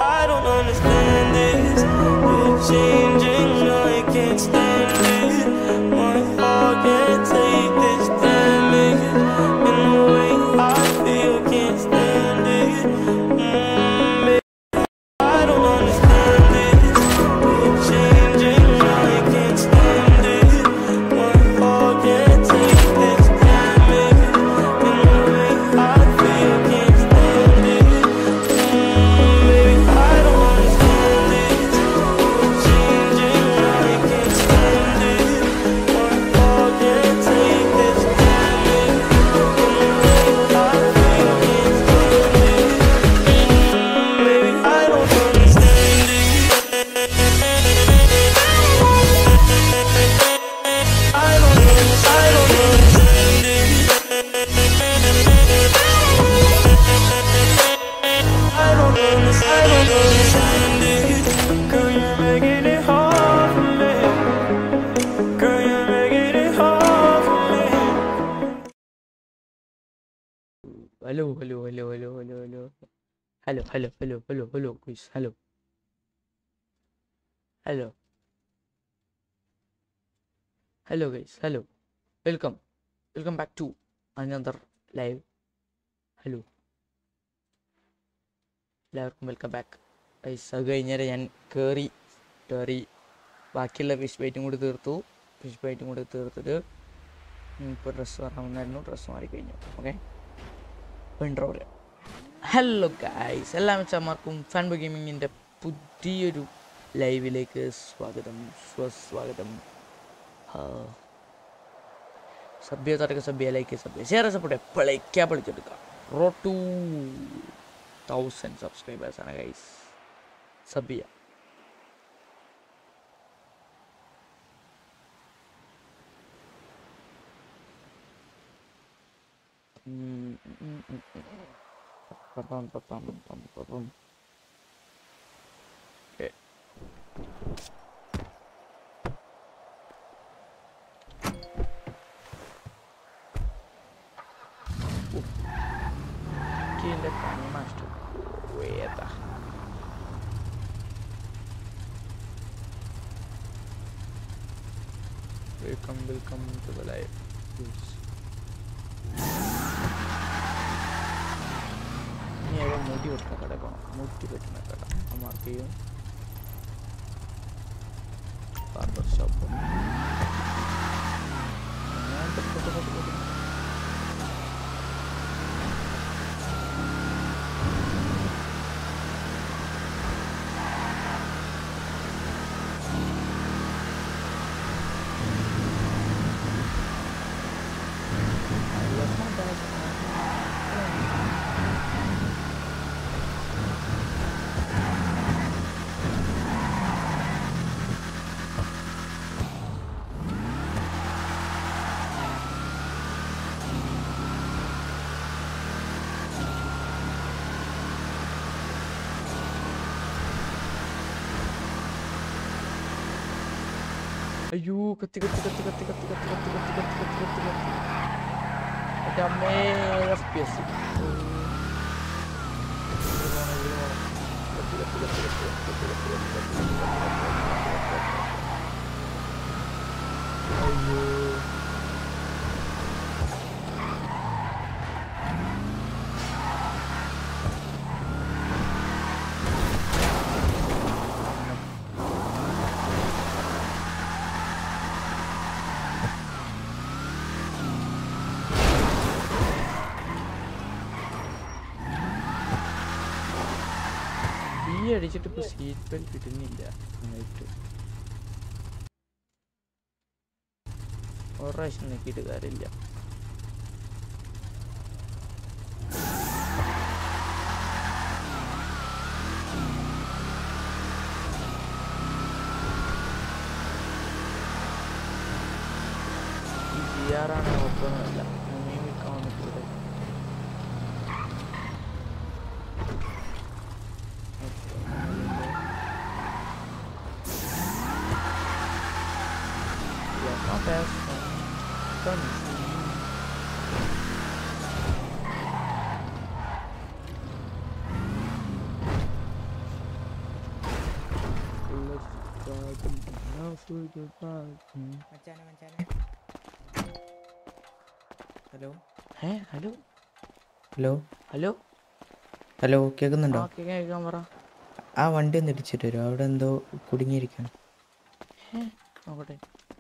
I don't understand this. You're changing, I can't stand it. My heart can't take this damage. And the way I feel, can't stand it. Mm, baby, I don't understand this. You're changing, I can't stand it. My heart can't take this damage. And the way I feel, can't stand it. Mm, baby, I don't understand this. You're changing, I can't stand it. My heart can't take this damage. And the way I feel, can't stand it. Mm, baby, I don't understand it. I don't under- I don't understand it. I don't under- I don't understand it. Girl, you're making it hard for me. Girl, you're making it hard for me. Hello hello hello hello hello hello hello hello hello hello hello quiz hello hello hello guys hello welcome welcome back to another live hello എല്ലാവർക്കും welcome back guys അത് കഴിഞ്ഞേരം ഞാൻ കയറി കയറി ബാക്കിയുള്ള fish ബൈറ്റും കൂടി തീർത്തു fish ബൈറ്റും കൂടി തീർത്തിട്ട് ഇപ്പോൾ ഡ്രസ്സ് മാറാൻ വന്നായിരുന്നു ഡ്രസ്സ് മാറിക്കഴിഞ്ഞു ഓക്കെ ഇൻട്രോല് ഹലോ ഗൈസ് എല്ലാ മച്ചന്മാർക്കും ഫാൻബോ ഗെയിമിങ്ങിൻ്റെ പുതിയൊരു ലൈവിലേക്ക് സ്വാഗതം സ്വസ്വാഗതം സഭ്യ തരക സഭ്യ ലൈക്ക് സഭ്യ ഷെയർ സപ്പോർട്ട് എപ്പോഴേക്കാ പഠിച്ചെടുക്കാം റോ ടു തൗസൻഡ് സബ്സ്ക്രൈബേഴ്സ് ആണ് ഗൈസ് സഭ്യ Mm, mm, mm, mm. Papam, papam, papam, papam. Okay. Kille kanimasta. Kueta. Welcome, welcome to the live. Please. ഇനി ഏതോ മുടി വെട്ടുന്ന കട പോകണം മുടി വെട്ടുന്ന കട മാർക്ക് ചെയ്യും ബാർബർ ഷോപ്പ് അയ്യോ കത്തി കത്തി കത്തി കത്തി കത്തി കത്തി കത്തി കത്തി കത്തി കത്തി കത്തി കത്തി എൻ്റെ അമ്മേ എഫ് പി എസ് അയ്യോ ഈ അടിച്ചിട്ട് ഇപ്പൊ സീറ്റ് ബെൽറ്റ് ഇടുന്നില്ല നന്നായിട്ട് ഒരു പ്രാവശ്യം നോക്കിയിട്ട് കാര്യമില്ല ഈ ജി ആറാണ് ഒപ്പമല്ല മീൻ വിൽക്കാൻ വന്നിട്ട് ഇവിടെ Yeah, not bad. Done. മച്ചാനെ മച്ചാനെ ഹലോ ഏ ഹലോ ഹലോ ഹലോ ഹലോ കേൾക്കുന്നുണ്ടോ ആ കേൾക്കാൻ കേൾക്കാൻ പറ ആ വണ്ടി ഒന്ന് ഇടിച്ചിട്ട് വരും അവിടെ എന്തോ കുടുങ്ങിയിരിക്കണം ഏ നോക്കട്ടെ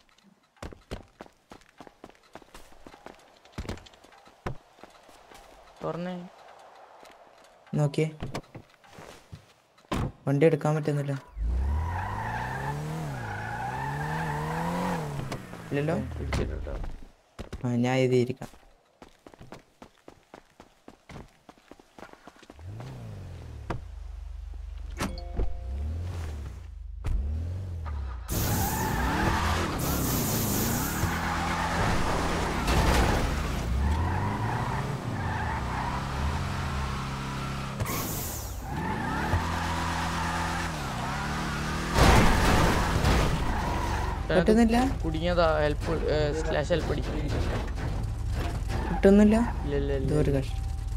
തുറന്നേ നോക്കിയേ വണ്ടി എടുക്കാൻ പറ്റുന്നില്ല ഇല്ലല്ലോ പിടിച്ചിട്ടോ ആ ഞാൻ ഇത് ഇരിക്കാം പറ്റുന്നില്ല കുടുങ്ങിയതാ ഹെൽപ്പ് സ്ലാഷ് ഹെൽപ്പ് അടിക്കും കിട്ടുന്നില്ല ഇല്ല ഇല്ല എന്തോ ഇല്ല ഒരു കഷ്ടം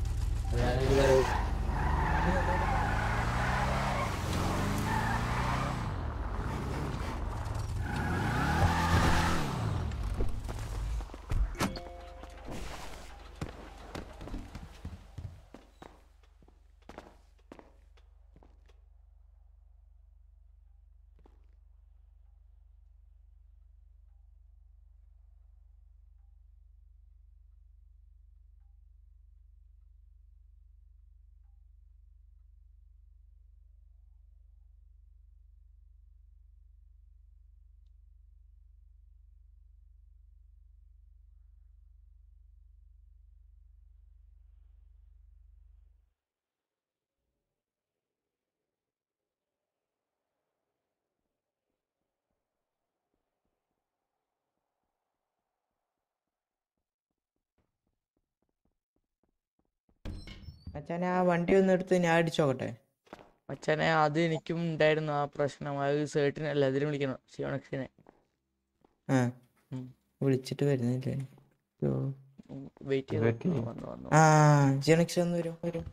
മച്ചാനെ ആ വണ്ടി ഒന്ന് എടുത്ത് ഞാൻ അടിച്ചോക്കട്ടെ മച്ചാനെ അത് എനിക്കും ഉണ്ടായിരുന്നു ആ പ്രശ്നം അത് സേട്ടിനെ അല്ല അതിന് വിളിക്കണം സിയോണക്സിനെ ആ ഉം. വിളിച്ചിട്ട് വരുന്നില്ലേ ഓ. വെയിറ്റ് ചെയ്ത് Wait ചെയ്യ്. വന്നു വന്നു ആ ജനക്സ് ഒന്ന് വരും വരും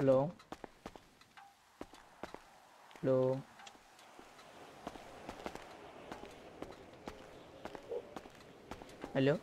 hello hello hello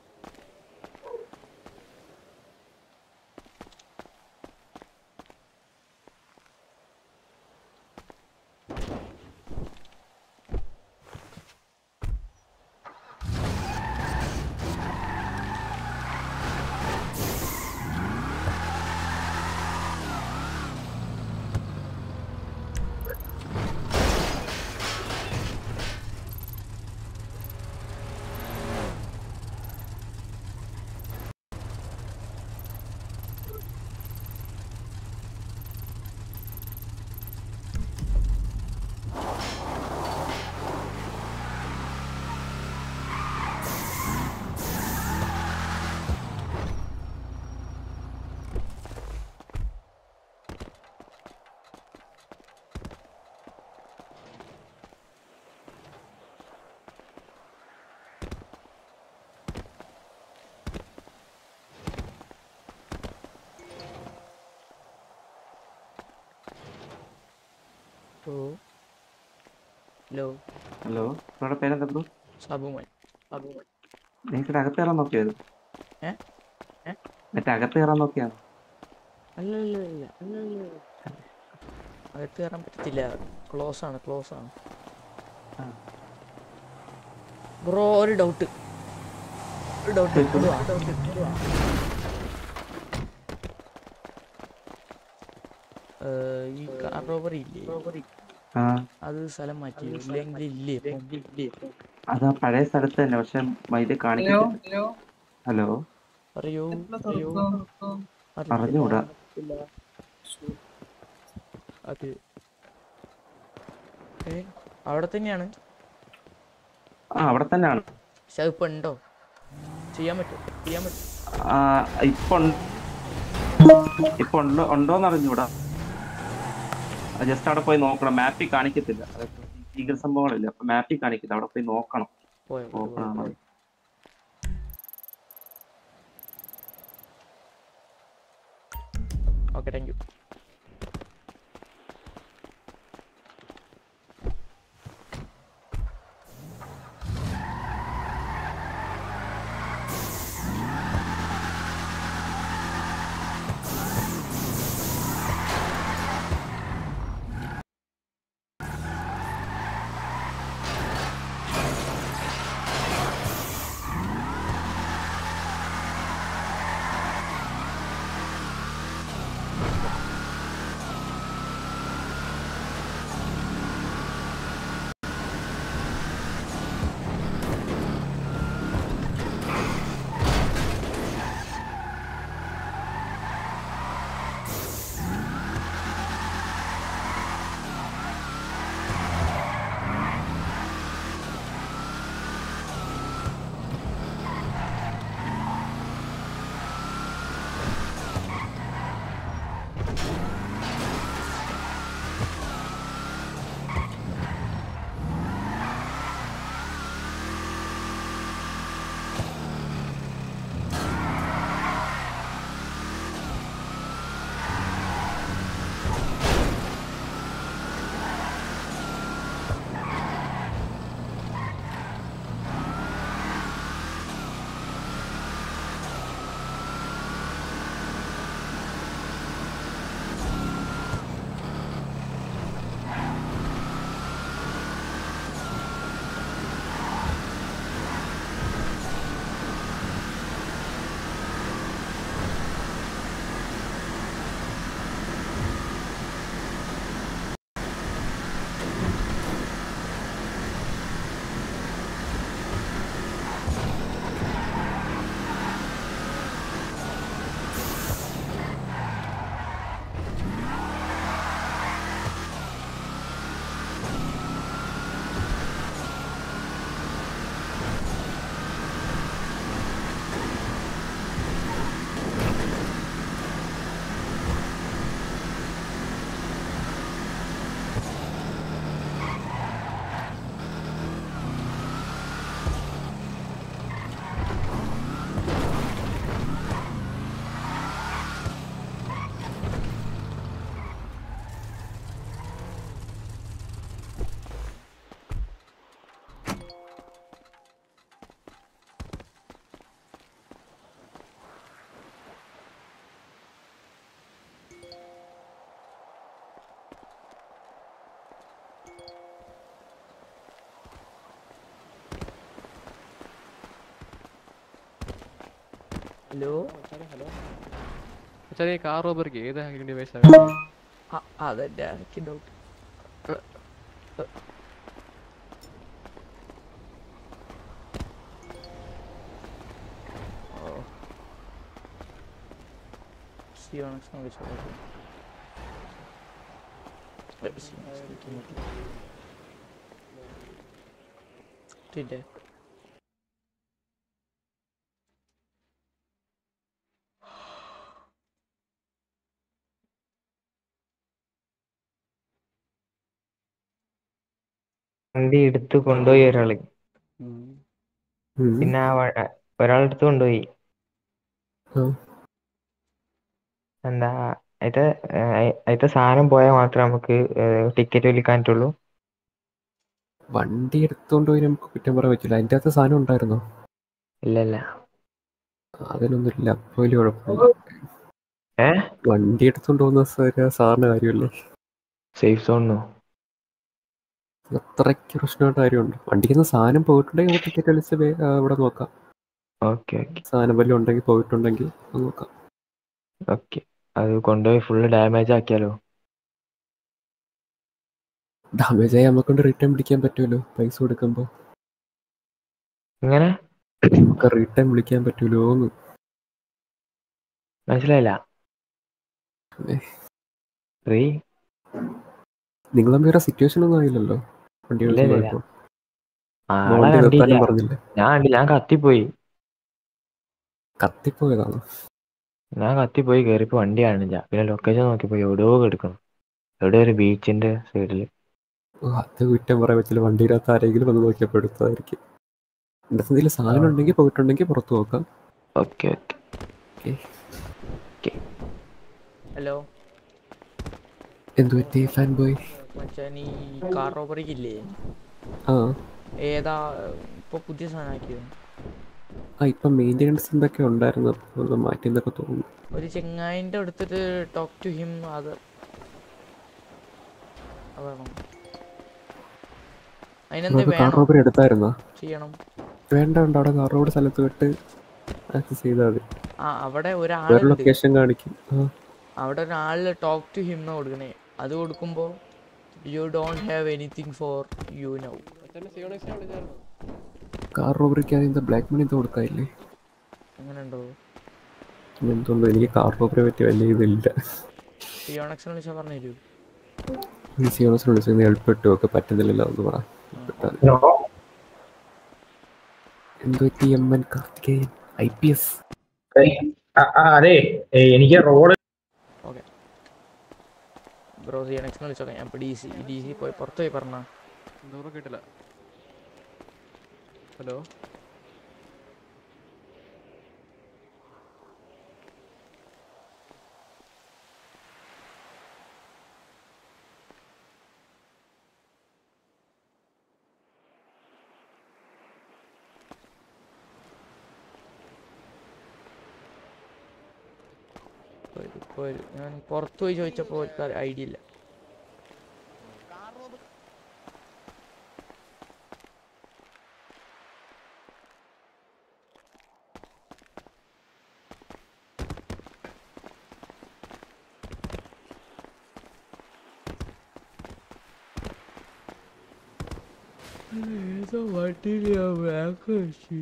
hello hello hello നിങ്ങളുടെ പേരെന്താ ബ്രോ സാബുമോൻ സാബുമോൻ നിങ്ങൾക്ക് അകത്ത് കയറാൻ നോക്കിയത് ഏ ഏ മറ്റേ അകത്ത് കയറാൻ നോക്കിയാണ് അല്ല അല്ല അല്ല അല്ല അല്ല അകത്ത് കയറാൻ പറ്റത്തില്ല ക്ലോസ് ആണ് ക്ലോസ് ആണ് ആ. ബ്രോ ഒരു ഡൗട്ട് ഒരു ഡൗട്ട് ഈ കാർ റോബറി ഇല്ലേ ആ അത് സ്ഥലം മാറ്റി ഇല്ലെങ്കിൽ ഇല്ലേ ഇപ്പം? അത് ആ പഴയ സ്ഥലത്ത് തന്നെ പക്ഷെ മൈല് കാണിക്കത്തില്ല ഹലോ പറയൂ പറയൂ അറിഞ്ഞൂടാ അത് ഏ അവിടെ തന്നെയാണ് ആ അവിടെ തന്നെയാണ് പക്ഷെ അതിപ്പോ ഉണ്ടോ ചെയ്യാൻ പറ്റും ചെയ്യാൻ പറ്റും ആ ഇപ്പൊ ഉണ്ട്- ഇപ്പൊ ഉണ്ടോ ഉണ്ടോന്ന് അറിഞ്ഞൂടാ ജസ്റ്റ് അവിടെ പോയി നോക്കണം മാപ്പിൽ കാണിക്കത്തില്ല അതൊക്കെ ഭീകര സംഭവങ്ങളില്ല അപ്പൊ മാപ്പിൽ കാണിക്കില്ല അവിടെ പോയി നോക്കണം പോയോ ഓപ്പൺ ആണോ ഓക്കെ താങ്ക് യു ഹലോ അച്ഛാ ഈ കാർ റോബറിക്ക് ഏത് ഹാക്കിംഗ് ഡിവൈസ് ആ അതെൻ്റെ എനിക്ക് ഡൗട്ട് ഓ സിയോണക്സ് വിളിച്ചോളൂ പിന്നെ വണ്ടി എടുത്ത് കൊണ്ടുപോയി ഒരാള് പിന്നെ ആ വ- ആ ഒരാളെടുത്ത് കൊണ്ടുപോയി എന്താ അതിത്തെ അതിത്തെ സാധനം പോയാൽ മാത്രമേ നമുക്ക് ടിക്കറ്റ് വലിക്കാൻ പറ്റുള്ളൂ വണ്ടി എടുത്തോണ്ട് പോയി നമുക്ക് കുറ്റം പറയാൻ പറ്റില്ല അതിൻ്റെ അകത്ത് സാധനം ഉണ്ടായിരുന്നോ ഇല്ല ഇല്ല അതിനൊന്നും ഇല്ല അപ്പോൾ വലിയ കുഴപ്പമില്ല ഏ വണ്ടി എടുത്തോണ്ട് പോകുന്ന സാ- സാറിന് കാര്യമല്ലേ സേഫ് സോണിനോ അത്രയ്ക്ക് പ്രശ്നമായിട്ട് കാര്യമുണ്ട് വണ്ടിയിൽ നിന്ന് സാധനം പോയിട്ടുണ്ടെങ്കിൽ നമുക്ക് ടിക്കറ്റ് അടിച്ച് വേ- ആ, ഇവിടെ നോക്കാം ഓക്കെ ഓക്കെ സാധനം വല്ലതും ഉണ്ടെങ്കിൽ പോയിട്ടുണ്ടെങ്കിൽ അത് നോക്കാം ഓക്കെ അത് കൊണ്ടുപോയി ഫുള്ള് ഡാമേജ് ആക്കിയാലോ ഡാമേജ് ആയി നമുക്ക് റിട്ടേൺ പിടിക്കാൻ പറ്റുമല്ലോ പൈസ കൊടുക്കുമ്പോൾ ഇങ്ങനെ നമുക്ക് റിട്ടേൺ വിളിക്കാൻ പറ്റുമല്ലോ എന്ന് മനസ്സിലായില്ല ഏ. റീ നിങ്ങൾ തമ്മിൽ വേറെ സിറ്റുവേഷൻ ഒന്നും ആയില്ലല്ലോ വണ്ടി ഇല്ല, എടുത്ത് ഇല്ല, പോയപ്പോൾ ആളെ വണ്ടി കണ്ടില്ല നിർത്താനും പറഞ്ഞില്ലേ ഞാൻ കണ്ടില്ല ഞാൻ കത്തിപ്പോയി കത്തിപ്പോയതാണ് ഞാൻ കത്തിപ്പോയി കയറിയപ്പോ വണ്ടി കാണില്ല പിന്നെ ലൊക്കേഷൻ നോക്കിയപ്പോ എവിടെയോ എടുക്കണം എവിടെ ഒരു ബീച്ചിന്റെ സൈഡിൽ ഓ, അത് കുറ്റം പറയാൻ പറ്റില്ല വണ്ടിയിനകത്ത് ആരെങ്കിലും വന്ന് നോക്കിയപ്പോൾ എടുത്തതായിരിക്കും എൻ്റെ എന്തെങ്കിലും സാധനം ഉണ്ടെങ്കിൽ പോയിട്ടുണ്ടെങ്കിൽ പുറത്ത് നോക്കാം ഓക്കെ ഓക്കെ ഹലോ എന്തു പറ്റി ഫാൻ ബോയ് മച്ചാൻ ഈ കാർ റോബറിക്ക് ഇല്ലേ ആ ഏതാ ഇപ്പൊ പുതിയ സാധനമാക്കിയോ ആ ഇപ്പം മെയിൻ്റെനൻസ് എന്തൊക്കെ ഉണ്ടായിരുന്നു അപ്പോൾ ഒന്ന് മാറ്റി എന്നൊക്കെ തോന്നുന്നു ഒരു ചെങ്ങായിൻ്റെ അടുത്തിട്ട് ടോക്ക് ടു ഹിം അത് അതാണോ അതിനെന്ത് നമുക്ക് കാർ വേണം റോബറി എടുത്തായിരുന്നോ ചെയ്യണം വേണ്ട വേണ്ട അവിടെ കാർ റോഡ് സ്ഥലത്ത് വിട്ട് ആക്സസ് ചെയ്താൽ മതി ആ അവിടെ വേറെ ഒരാളുണ്ട് ലൊക്കേഷൻ കാണിക്കും ആ അവിടെ ഒരാളിൽ ടോക്ക് ടു ഹിം എന്ന് കൊടുക്കണേ അത് കൊടുക്കുമ്പോൾ you don't have anything for you now അച്ഛനെ സിയോണിക്സിനെ വിളിച്ചായിരുന്നു കാർ റോബറിക്ക് എന്താ ബ്ലാക്ക് മണി എന്താ കൊടുക്കാനില്ലേ അങ്ങനെ ഉണ്ടോ എന്തുകൊണ്ടോ എനിക്ക് കാർ റോബറി പറ്റി വലിയ ഇതില്ല സിയോണക്സിനെ വിളിച്ചാൽ പറഞ്ഞു തരൂ ഈ സിയോണസിന് വിളിച്ച് ഹെൽപ്പ് കിട്ടുമോ ഒക്കെ പറ്റുന്നില്ലല്ലോ എന്ന് പറ എന്തോ T M N Karthikeyan I P S അതെ ഏ, എനിക്ക് റോഡ് ഓക്കെ ബ്രോ സിയോണക്സിനെ വിളിച്ചോക്കാം ഞാൻ ഇപ്പോൾ ഡി സി ഡി സി പോയി പുറത്ത് പോയി പറഞ്ഞാ എന്തോരം കിട്ടില്ല ഹലോ വരൂ, വരൂ. ഞാൻ പുറത്ത് പോയി ചോദിച്ചപ്പോൾ ഐഡിയ ഇല്ല ഏതോ വണ്ടിയിലാ ബാഗ് വെച്ച്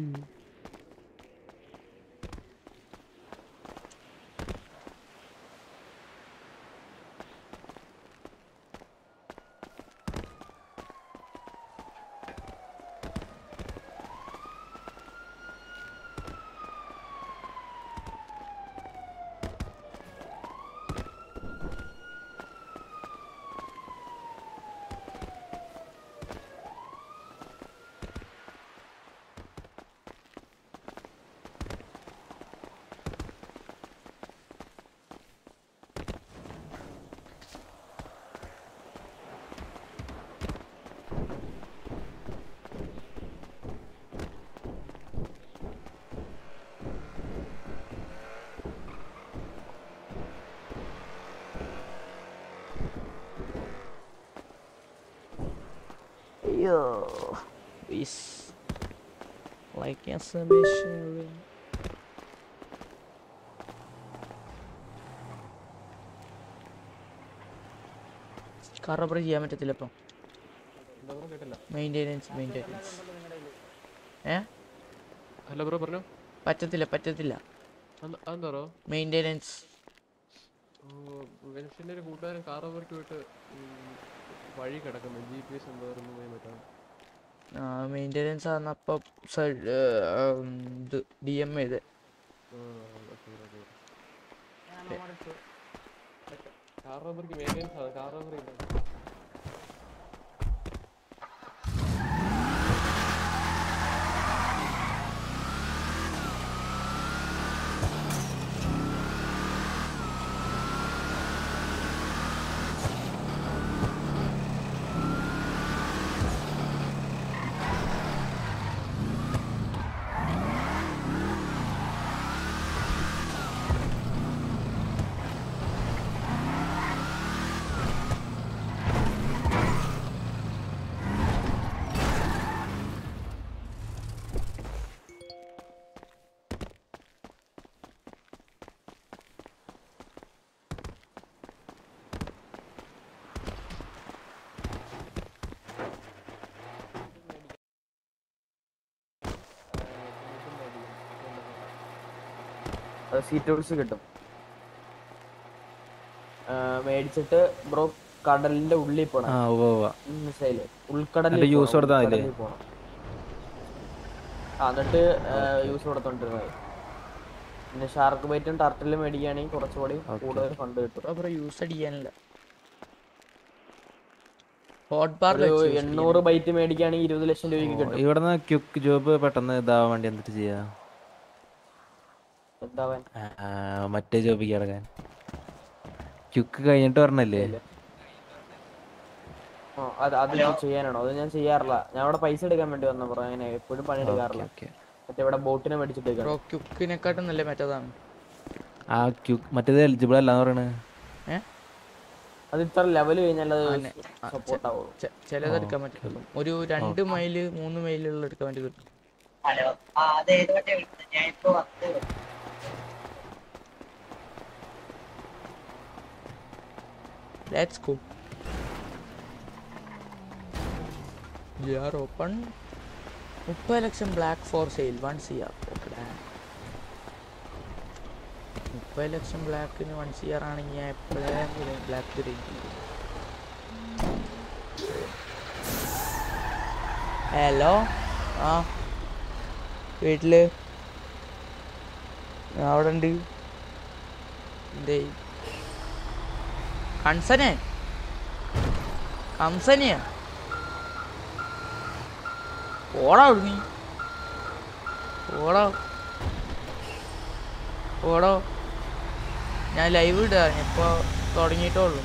Yo, is like a submission. Car rubber ചെയ്യാൻ പറ്റത്തില്ല ഇപ്പം എന്താ ബ്രോ കേട്ടില്ല മെയിൻ്റെനൻസ് മെയിൻ്റെനൻസ് ഏ ഹലോ ബ്രോ പറഞ്ഞോ പറ്റത്തില്ല പറ്റത്തില്ല അതെന്താ- അതെന്താ ബ്രോ മെയിൻ്റെനൻസ് വെൻസിന്റെ ഒരു കൂട്ടുകാരൻ കാർ അവർക്ക് പോയിട്ട് ഉം, വഴി കിടക്കുന്നു ജി പി എസ് എന്തോ റിമൂവ് ചെയ്യാൻ പറ്റാണ് മെയിൻ്റെനൻസ് ആണ് അപ്പം ഇത് ഡി എം ചെയ്ത് കാർ റബ്ബർക്ക് മെയിൻ്റെനൻസ് ആണ് കാർ റബ്ബർ ഇല്ല സീറ്റ് ഹോൾസ് കിട്ടും ആ, മേടിച്ചിട്ട് ബ്രോ കടലിന്റെ ഉള്ളിൽ ആ പോണം ഉവ്വ് ഉവ്വ് മനസ്സിലായില്ലേ ഉൾക്കടലിൽ എന്നിട്ട് use പോണം, കൊടുത്താൽ മതില്ലേ? ഉൾക്കടലിൽ പോണം. ആ എന്നിട്ട് യൂസ് കൊടുത്തോണ്ടിരുന്നത് പിന്നെ ഷാർക്ക് ബൈറ്റും ടർട്ടിലും മേടിക്കുകയാണെങ്കിൽ കുറച്ചുകൂടി കൂടുതൽ ഫണ്ട് കിട്ടും യൂസ് അടിക്കാനില്ല ഹോട്ട് ബാർ എണ്ണൂറ് ബൈറ്റ് മേടിക്കുകയാണെങ്കിൽ ഇരുപത് ലക്ഷം രൂപയ്ക്ക് കിട്ടും ഇവിടുന്ന് ക്യുക്ക് ജോബ് പെട്ടെന്ന് ഇതാവാൻ വേണ്ടി എന്നിട്ട് ചെയ്യാ എന്താവാൻ ആ, മറ്റേ ജോബിക്ക് കിടക്കാൻ ക്യുക്ക് കഴിഞ്ഞിട്ട് പറഞ്ഞല്ലേ ആ, അത് അത് ചെയ്യാനാണോ അത് ഞാൻ ചെയ്യാറില്ല ഞാൻ അവിടെ പൈസ എടുക്കാൻ വേണ്ടി വന്ന ബ്രോ അങ്ങനെ എപ്പോഴും പണി എടുക്കാറില്ല മറ്റേ ഇവിടെ ബോട്ടിനെ മേടിച്ചിട്ട് ക്യുക്കിനെക്കാട്ടും നല്ല മറ്റേതാണ് ആ ക്യുക്ക് മറ്റേത് എലിജിബിൾ അല്ലാന്ന് പറയണത് അത് ഇത്ര ലെവൽ കഴിഞ്ഞാൽ അത് സപ്പോർട്ട് ആവുള്ളൂ ചിലത് എടുക്കാൻ പറ്റുള്ളൂ ഒരു രണ്ട് മൈല് മൂന്ന് മൈലുള്ള എടുക്കാൻ വേണ്ടി കിട്ടും ഹലോ ആ അത് ഏത് വണ്ടിയാ വിളിക്കുന്നത് ഞാൻ ഇപ്പൊ വന്നത് ലെറ്റ്സ് ഗോ ജിആർ ഓപ്പൺ മുപ്പത് lakh black for sale one C R മുപ്പത് ലക്ഷം ബ്ലാക്കിന് വൺ സി ആർ ആണെങ്കിൽ ഞാൻ എപ്പോഴേ ബ്ലാക്ക് തിരിക്കും ഹലോ ആ വീട്ടില് ഞാൻ അവിടെ ഉണ്ട് എന്തേ കൺസനെ കംസനെയാ ഓടാ നീ ഓടോ ഓടോ ഞാൻ ലൈവ് ഇടുക ഇപ്പൊ തുടങ്ങിയിട്ടേ ഉള്ളൂ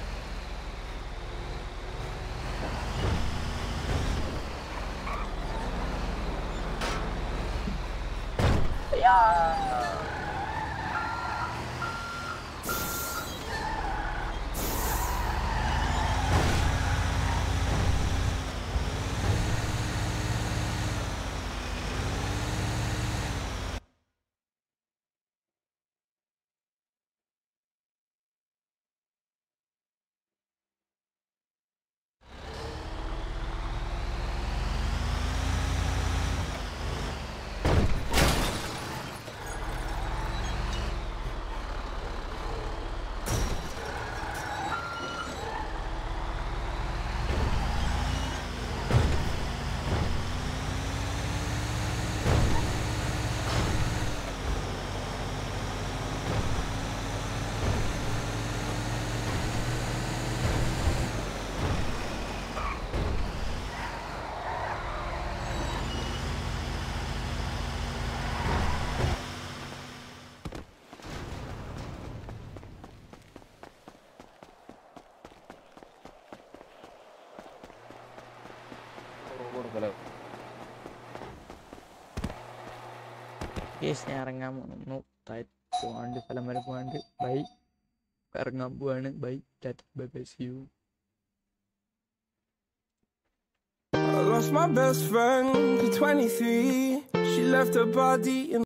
കേസ് ഞാൻ ഇറങ്ങാൻ പോകുന്നു താഴെ പോവാണ്ട് സ്ഥലം വരെ പോവാണ്ട് ബൈ ഇറങ്ങാൻ പോവാണ് bye bye bye see you I lost my best friend at 23. She left her body in